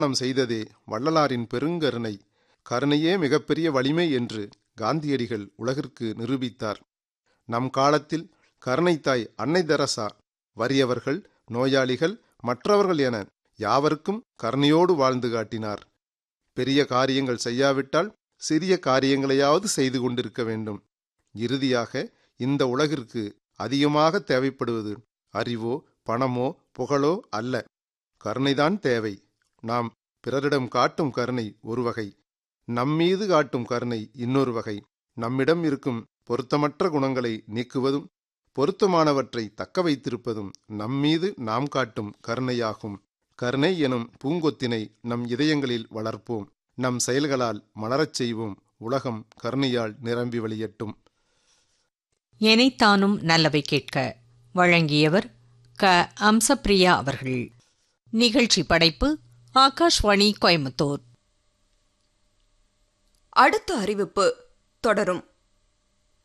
நம் செய்ததே வள்ளலாரின் பெருங்கருணை கருணையே மிகப்பெரிய வலிமை என்று காந்தியடிகள் உலகிற்கு நிரூபித்தார் நம் காலத்தில் கருணைத்தாய் அன்னை தெரசா வறியவர்கள் நோயாளிகள் மற்றவர்கள் என யாவருக்கும் கருணையோடு வாழ்ந்து காட்டினார் பெரிய காரியங்கள் செய்யாவிட்டால் சிறிய காரியங்களையாவது செய்து கொண்டிருக்க வேண்டும் இறுதியாக இந்த உலகிற்கு அதிகமாக தேவைப்படுவது அறிவோ பணமோ புகழோ அல்ல கருணைதான் தேவை நாம் பிறரிடம் காட்டும் கருணை ஒரு வகை நம்மீது காட்டும் கருணை இன்னொரு வகை நம்மிடம் இருக்கும் பொருத்தமற்ற குணங்களை நீக்குவதும் பொருத்தமானவற்றை தக்க வைத்திருப்பதும் நம்மீது நாம் காட்டும் கருணையாகும் கருணை எனும் பூங்கொத்தினை நம் இதயங்களில் வளர்ப்போம் நம் செயல்களால் மலரச் செய்வோம் உலகம் கருணையால் நிரம்பி வழியட்டும் எனைத்தானும் நல்லவை கேட்க வழங்கியவர் க அம்சப்பிரியா அவர்கள் நிகழ்ச்சி படைப்பு ஆகாஷ்வாணி கோயம்புத்தூர் அடுத்த அறிவிப்பு தொடரும்